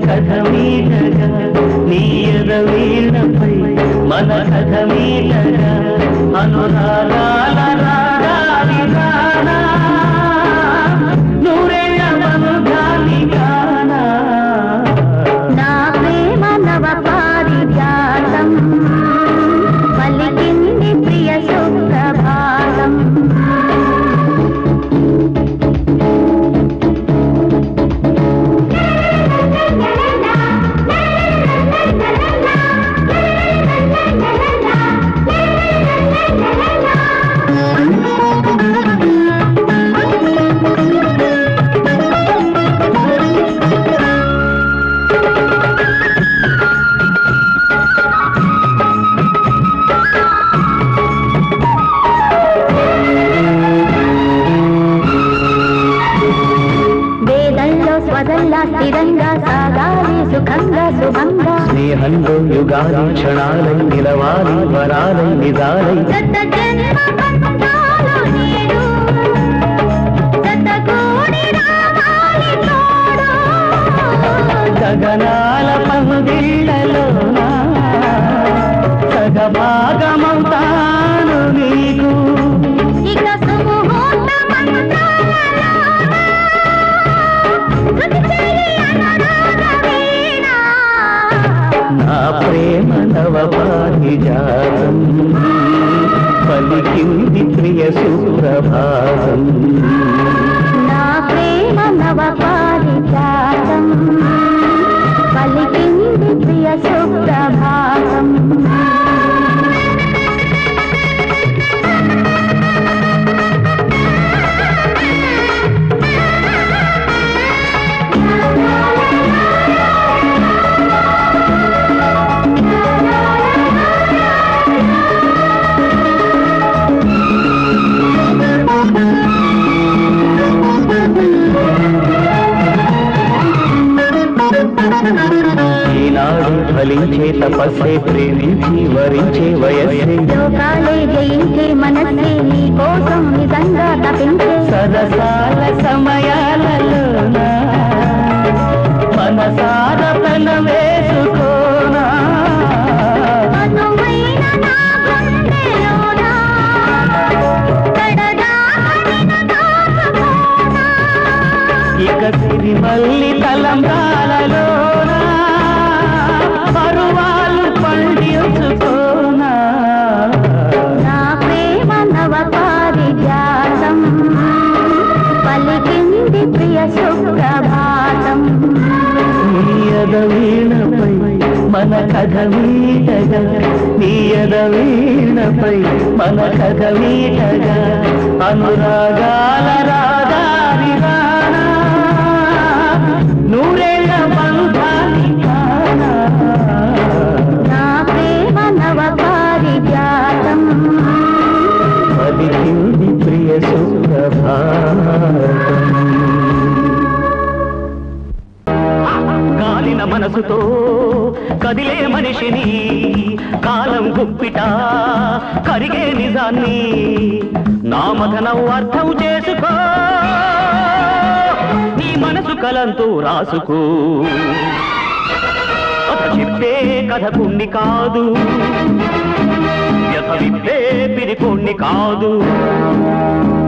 కథ మీటగా నీయద వీణపై మన కథ మీటగా అనురాగాల రాగాలి రానా నూరేళ్ళ బంధాన్ని కానా నా ప్రేమ నవ పారిజాతం పలికింది ప్రియ సుప్రభాతం వేదంలో స్వదంలా స్థిరంగా సాగాలి సుఖంగా శుభంగా స్నేహంలో యుగాలి క్షణాలై నిలవాలి వరాలై నిజాలై గత జన్మ బంధాలు నేడు గతగూడి రావాలి తోడు గగనాల పందిళ్ళలోన సగభాగమవుతాను నీకు ఇక సుముహూర్త మంత్రాలలోన శృతి చేయి అనురాగ వీణ. నా ప్రేమ నవ పారిజాతం పలికింది ప్రియ సుప్రభాతం నా ప్రేమ నవ పారిజాతం పలికింది ప్రియ సుప్రభాతం ఈనాడు ఫలించే తపస్సే ప్రేమించి వరించే వయస్సే లోకాలే జయించే మనస్సే నీ కోసం నిజంగా తపించే సరసాల సమయాలలోన మనసార తన వేసుకోనా అనువైన నా గుండెలోన కడదాకా నిన్ను దాచుకోనా. ఇక సిరిమల్లి తలంబ్రాలలోన పరువాలు పండించుకోనా నా ప్రేమ నవ పారిజాతం పలికింది ప్రియ సుప్రభాతం నీయద వీణపై మన కథ మీటగా నీయద వీణపై మన కథ మీటగా అనురాగాల రాగాలి రానా నూరేళ్ళ బంధాన్ని కానా నా ప్రేమ నవ పారిజాతం పలికింది ప్రియ సుప్రభాతం గాలిన మనసుతో కదిలే మనిషిని కాలం గుప్పిట కరిగే నిజాన్ని నా మథనం అర్థం చేసుకో నీ మనసు కలంతో రాసుకో కథ చెప్తే కథ కొన్ని కాదు వ్యథ విప్పే పిరికొన్ని కాదు